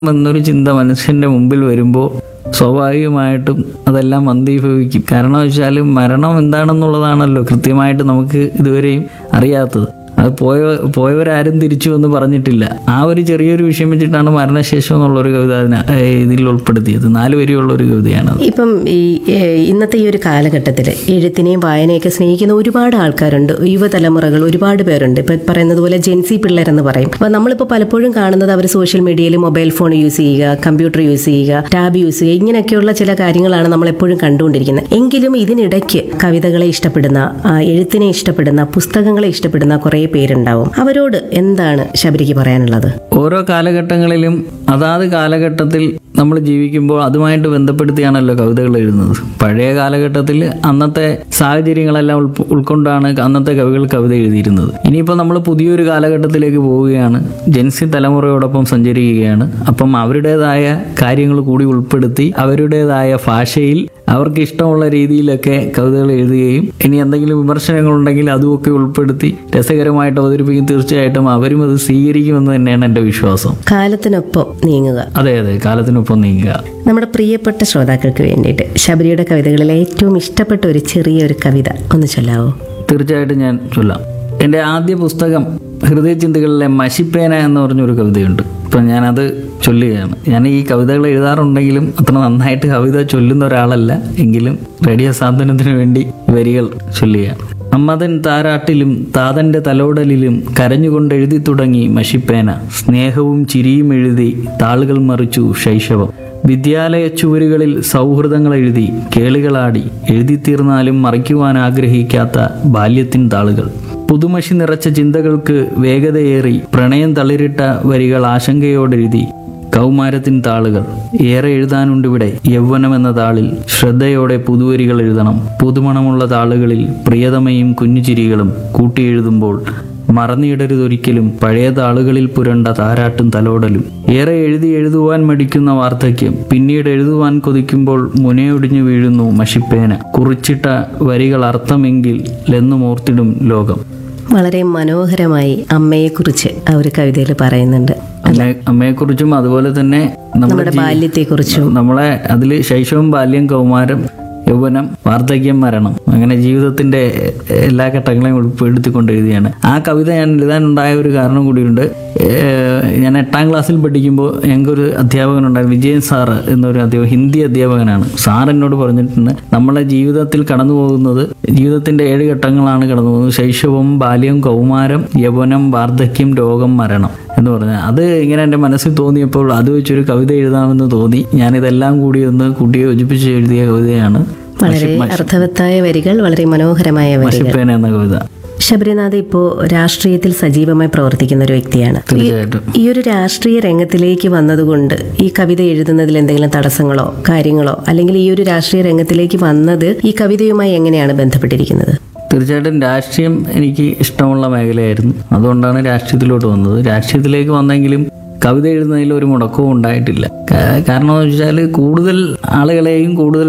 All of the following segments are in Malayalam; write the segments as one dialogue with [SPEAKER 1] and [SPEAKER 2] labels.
[SPEAKER 1] എന്നൊരു ചിന്ത മനുഷ്യന്റെ മുമ്പിൽ വരുമ്പോൾ സ്വാഭാവികമായിട്ടും അതെല്ലാം മന്ദീഭവിക്കും കാരണം വെച്ചാൽ മരണം എന്താണെന്നുള്ളതാണല്ലോ കൃത്യമായിട്ട് നമുക്ക് ഇതുവരെയും അറിയാത്തത് അത് പോയ പോയവരാരും തിരിച്ചു എന്ന് പറഞ്ഞിട്ടില്ല ആ ഒരു ചെറിയൊരു വിഷയം വെച്ചിട്ടാണ് മരണശേഷം എന്നുള്ളൊരു കവിത അതിന ഏഹ് ഇതിൽ ഉൾപ്പെടുത്തിയത് നാല് വരെയുള്ള ഒരു കവിതയാണ്
[SPEAKER 2] ഇപ്പം ഈ ഏഹ്, ഇന്നത്തെ ഈ ഒരു കാലഘട്ടത്തിൽ എഴുത്തിനെയും വായനയൊക്കെ സ്നേഹിക്കുന്ന ഒരുപാട് ആൾക്കാരുണ്ട് യുവതലമുറകൾ ഒരുപാട് പേരുണ്ട് ഇപ്പം പറയുന്നത് പോലെ ജെൻസി പിള്ളേരെന്ന് പറയും അപ്പോൾ നമ്മളിപ്പോൾ പലപ്പോഴും കാണുന്നത് അവർ സോഷ്യൽ മീഡിയയിൽ മൊബൈൽ ഫോൺ യൂസ് ചെയ്യുക കമ്പ്യൂട്ടർ യൂസ് ചെയ്യുക ടാബ് യൂസ് ചെയ്യുക ഇങ്ങനെയൊക്കെയുള്ള ചില കാര്യങ്ങളാണ് നമ്മൾ എപ്പോഴും കണ്ടുകൊണ്ടിരിക്കുന്നത് എങ്കിലും ഇതിനിടയ്ക്ക് കവിതകളെ ഇഷ്ടപ്പെടുന്ന ആ, എഴുത്തിനെ ഇഷ്ടപ്പെടുന്ന പുസ്തകങ്ങളെ ഇഷ്ടപ്പെടുന്ന കുറേ പേരുണ്ടാവും അവരോട് എന്താണ് ശബരിക്ക് പറയാനുള്ളത്
[SPEAKER 1] ഓരോ കാലഘട്ടങ്ങളിലും അതാത് കാലഘട്ടത്തിൽ നമ്മൾ ജീവിക്കുമ്പോൾ അതുമായിട്ട് ബന്ധപ്പെടുത്തിയാണല്ലോ കവിതകൾ എഴുതുന്നത് പഴയ കാലഘട്ടത്തിൽ അന്നത്തെ സാഹചര്യങ്ങളെല്ലാം ഉൾപ്പ- ഉൾക്കൊണ്ടാണ് അന്നത്തെ കവികൾ കവിത എഴുതിയിരുന്നത് ഇനിയിപ്പോൾ നമ്മൾ പുതിയൊരു കാലഘട്ടത്തിലേക്ക് പോവുകയാണ് ജൻസി തലമുറയോടൊപ്പം സഞ്ചരിക്കുകയാണ് അപ്പം അവരുടേതായ കാര്യങ്ങൾ കൂടി ഉൾപ്പെടുത്തി അവരുടേതായ ഭാഷയിൽ അവർക്ക് ഇഷ്ടമുള്ള രീതിയിലൊക്കെ കവിതകൾ എഴുതുകയും ഇനി എന്തെങ്കിലും വിമർശനങ്ങളുണ്ടെങ്കിൽ അതുമൊക്കെ ഉൾപ്പെടുത്തി രസകരമായിട്ട് അവതരിപ്പിക്കും തീർച്ചയായിട്ടും അവരും അത് സ്വീകരിക്കുമെന്ന് തന്നെയാണ് എൻ്റെ വിശ്വാസം
[SPEAKER 2] കാലത്തിനൊപ്പം നീങ്ങുക
[SPEAKER 1] അതെ അതെ കാലത്തിനൊപ്പം നീങ്ങുക
[SPEAKER 2] നമ്മുടെ പ്രിയപ്പെട്ട ശ്രോതാക്കൾക്ക് വേണ്ടിയിട്ട് ശബരിയുടെ കവിതകളിൽ ഏറ്റവും ഇഷ്ടപ്പെട്ട ഒരു ചെറിയൊരു കവിത ഒന്ന് ചൊല്ലാവോ
[SPEAKER 1] തീർച്ചയായിട്ടും ഞാൻ ചൊല്ലാം എൻ്റെ ആദ്യ പുസ്തകം ഹൃദയചിന്തകളിലെ മഷിപ്പേന എന്ന് പറഞ്ഞൊരു കവിതയുണ്ട് ഇപ്പം ഞാനത് ചൊല്ലുകയാണ് ഞാൻ ഈ കവിതകൾ എഴുതാറുണ്ടെങ്കിലും അത്ര നന്നായിട്ട് കവിത ചൊല്ലുന്ന ഒരാളല്ല എങ്കിലും റേഡിയോ സാന്ത്വനത്തിന് വേണ്ടി ഈ വരികൾ ചൊല്ലുകയാണ് അമ്മതൻ താരാട്ടിലും താതന്റെ തലോടലിലും കരഞ്ഞുകൊണ്ട് എഴുതി തുടങ്ങി മഷിപ്പേന സ്നേഹവും ചിരിയും എഴുതി താളുകൾ മറിച്ചു ശൈശവം വിദ്യാലയ ചുവരുകളിൽ സൗഹൃദങ്ങൾ എഴുതി കേളികളാടി എഴുതിത്തീർന്നാലും മറിക്കുവാൻ ആഗ്രഹിക്കാത്ത ബാല്യത്തിൻ താളുകൾ പുതുമഷി നിറച്ച ചിന്തകൾക്ക് വേഗതയേറി പ്രണയം തളിരിട്ട വരികൾ ആശങ്കയോടെഴുതി കൗമാരത്തിൻ താളുകൾ ഏറെ എഴുതാനുണ്ടിവിടെ യൗവനം എന്ന താളിൽ ശ്രദ്ധയോടെ പുതുവരികൾ എഴുതണം പുതുമണമുള്ള താളുകളിൽ പ്രിയതമയും കുഞ്ഞുചിരികളും കൂട്ടിയെഴുതുമ്പോൾ മറന്നിടരുതൊരിക്കലും പഴയ താളുകളിൽ പുരണ്ട താരാട്ടും തലോടലും ഏറെ എഴുതി എഴുതുവാൻ മടിക്കുന്ന വാർദ്ധക്യം പിന്നീട് എഴുതുവാൻ കൊതിക്കുമ്പോൾ മുനയൊടിഞ്ഞു വീഴുന്നു മഷിപ്പേന കുറിച്ചിട്ട വരികൾ അർത്ഥമെങ്കിൽ ലെന്നുമോർത്തിടും ലോകം
[SPEAKER 2] വളരെ മനോഹരമായി അമ്മയെക്കുറിച്ച് ആ ഒരു കവിതയിൽ പറയുന്നുണ്ട്
[SPEAKER 1] അമ്മ അമ്മയെക്കുറിച്ചും അതുപോലെ തന്നെ നമ്മുടെ
[SPEAKER 2] നമ്മുടെ ബാല്യത്തെക്കുറിച്ചും
[SPEAKER 1] നമ്മളെ അതിൽ ശൈശവം ബാല്യം കൗമാരം യൗവനം വാർദ്ധക്യം മരണം അങ്ങനെ ജീവിതത്തിന്റെ എല്ലാ ഘട്ടങ്ങളെയും ഉൾപ്പെടുത്തിക്കൊണ്ട് എഴുതിയാണ് ആ കവിത ഞാൻ എഴുതാനുണ്ടായ ഒരു കാരണം കൂടിയുണ്ട് ഏഹ് ഞാൻ എട്ടാം ക്ലാസ്സിൽ പഠിക്കുമ്പോൾ ഞങ്ങൾക്കൊരു അധ്യാപകനുണ്ടായിരുന്നു വിജയൻ സാറ് എന്നൊരു അധ്യാപകൻ ഹിന്ദി അധ്യാപകനാണ് സാർ എന്നോട് പറഞ്ഞിട്ടുണ്ട് നമ്മളെ ജീവിതത്തിൽ കടന്നു പോകുന്നത് ജീവിതത്തിന്റെ ഏഴ് ഘട്ടങ്ങളാണ് കടന്നു പോകുന്നത് ശൈശവം ബാല്യം കൗമാരം യൗവനം വാർദ്ധക്യം രോഗം മരണം എന്ന് പറഞ്ഞാൽ അത് ഇങ്ങനെ എൻ്റെ മനസ്സിൽ തോന്നിയപ്പോൾ അത് വെച്ചൊരു കവിത എഴുതാമെന്ന് തോന്നി ഞാനിതെല്ലാം കൂടി ഒന്ന് കൂട്ടി യോജിപ്പിച്ച് എഴുതിയ കവിതയാണ്
[SPEAKER 2] വളരെ അർത്ഥവത്തായ വരികൾ വളരെ മനോഹരമായ വരികൾ
[SPEAKER 1] മഷിപ്പേന എന്ന കവിത
[SPEAKER 2] ശബരിനാഥ് ഇപ്പോൾ രാഷ്ട്രീയത്തിൽ സജീവമായി പ്രവർത്തിക്കുന്ന ഒരു വ്യക്തിയാണ്
[SPEAKER 1] തീർച്ചയായിട്ടും
[SPEAKER 2] ഈ ഒരു രാഷ്ട്രീയ രംഗത്തിലേക്ക് വന്നതുകൊണ്ട് ഈ കവിത എഴുതുന്നതിൽ എന്തെങ്കിലും തടസ്സങ്ങളോ കാര്യങ്ങളോ അല്ലെങ്കിൽ ഈ ഒരു രാഷ്ട്രീയ രംഗത്തിലേക്ക് വന്നത് ഈ കവിതയുമായി എങ്ങനെയാണ് ബന്ധപ്പെട്ടിരിക്കുന്നത്
[SPEAKER 1] തീർച്ചയായിട്ടും രാഷ്ട്രീയം എനിക്ക് ഇഷ്ടമുള്ള മേഖലയായിരുന്നു അതുകൊണ്ടാണ് രാഷ്ട്രീയത്തിലോട്ട് വന്നത് രാഷ്ട്രീയത്തിലേക്ക് വന്നെങ്കിലും കവിത എഴുതുന്നതിൽ ഒരു മുടക്കവും ഉണ്ടായിട്ടില്ല കാ- കാരണം എന്ന് വെച്ചാൽ കൂടുതൽ ആളുകളെയും കൂടുതൽ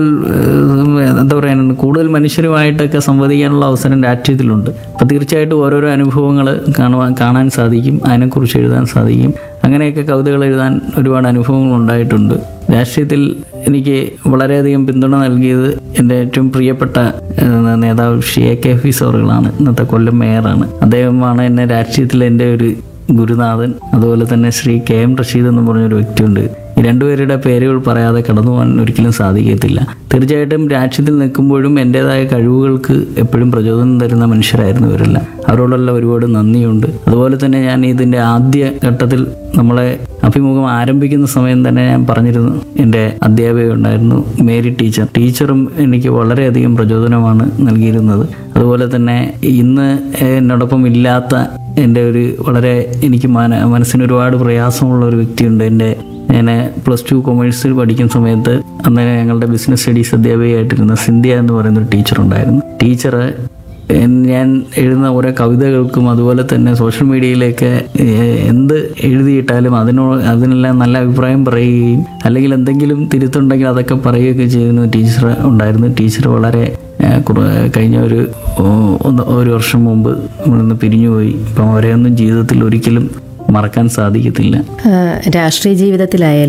[SPEAKER 1] ഏഹ്, എന്താ പറയുക കൂടുതൽ മനുഷ്യരുമായിട്ടൊക്കെ സംവദിക്കാനുള്ള അവസരം രാഷ്ട്രീയത്തിലുണ്ട് അപ്പോൾ തീർച്ചയായിട്ടും ഓരോരോ അനുഭവങ്ങൾ കാണുവാൻ കാണാൻ സാധിക്കും അതിനെക്കുറിച്ച് എഴുതാൻ സാധിക്കും അങ്ങനെയൊക്കെ കവിതകൾ എഴുതാൻ ഒരുപാട് അനുഭവങ്ങൾ ഉണ്ടായിട്ടുണ്ട് രാഷ്ട്രീയത്തിൽ എനിക്ക് വളരെയധികം പിന്തുണ നൽകിയത് എൻ്റെ ഏറ്റവും പ്രിയപ്പെട്ട ഏഹ്, നേതാവ് ഷി എ കെ ഫി സോറുകളാണ് ഇന്നത്തെ കൊല്ലം മേയറാണ് അദ്ദേഹമാണ് എന്നെ രാഷ്ട്രീയത്തിൽ എൻ്റെ ഒരു ഗുരുനാഥൻ അതുപോലെ തന്നെ ശ്രീ കെ എം റഷീദ് എന്ന് പറഞ്ഞൊരു വ്യക്തിയുണ്ട് ഈ രണ്ടുപേരുടെ പേരുകൾ പറയാതെ കടന്നു പോകാൻ ഒരിക്കലും സാധിക്കത്തില്ല തീർച്ചയായിട്ടും രാഷ്ട്രീയത്തിൽ നിൽക്കുമ്പോഴും എൻ്റെതായ കഴിവുകൾക്ക് എപ്പോഴും പ്രചോദനം തരുന്ന മനുഷ്യരായിരുന്നു ഇവരെല്ലാം അവരോടുള്ള ഒരുപാട് നന്ദിയുണ്ട് അതുപോലെ തന്നെ ഞാൻ ഇതിൻ്റെ ആദ്യ ഘട്ടത്തിൽ നമ്മളെ അഭിമുഖം ആരംഭിക്കുന്ന സമയം തന്നെ ഞാൻ പറഞ്ഞിരുന്നു എൻ്റെ അധ്യാപിക ഉണ്ടായിരുന്നു മേരി ടീച്ചർ ടീച്ചറും എനിക്ക് വളരെയധികം പ്രചോദനമാണ് നൽകിയിരുന്നത് അതുപോലെ തന്നെ ഇന്ന് എന്നോടൊപ്പം ഇല്ലാത്ത എൻ്റെ ഒരു വളരെ എനിക്ക് മന മനസ്സിന് ഒരുപാട് പ്രയാസമുള്ള ഒരു വ്യക്തിയുണ്ട് എൻ്റെ ഞാൻ പ്ലസ് ടു കൊമേഴ്സിൽ പഠിക്കുന്ന സമയത്ത് അന്ന് ഞങ്ങളുടെ ബിസിനസ് സ്റ്റഡീസ് അധ്യാപികയായിട്ടിരുന്ന സിന്ധ്യ എന്ന് പറയുന്ന ഒരു ടീച്ചർ ഉണ്ടായിരുന്നു ടീച്ചർ ഞാൻ എഴുതുന്ന ഓരോ കവിതകൾക്കും അതുപോലെ തന്നെ സോഷ്യൽ മീഡിയയിലേക്ക് ഏഹ്, എന്ത് എഴുതിയിട്ടാലും അതിനോ അതിനെല്ലാം നല്ല അഭിപ്രായം പറയുകയും അല്ലെങ്കിൽ എന്തെങ്കിലും തിരുത്തുണ്ടെങ്കിൽ അതൊക്കെ പറയുകയൊക്കെ ചെയ്യുന്ന ടീച്ചർ ഉണ്ടായിരുന്നു ടീച്ചർ വളരെ ഏഹ്, കുറ- കഴിഞ്ഞ ഒരു ഓ, ഒന്ന് ഒരു വർഷം മുമ്പ് നമ്മളിന്ന് പിരിഞ്ഞുപോയി ഇപ്പം അവരെയൊന്നും ജീവിതത്തിൽ ഒരിക്കലും മറക്കാൻ സാധിക്കത്തില്ല
[SPEAKER 2] ആ, രാഷ്ട്രീയ ജീവിതത്തിലായാലും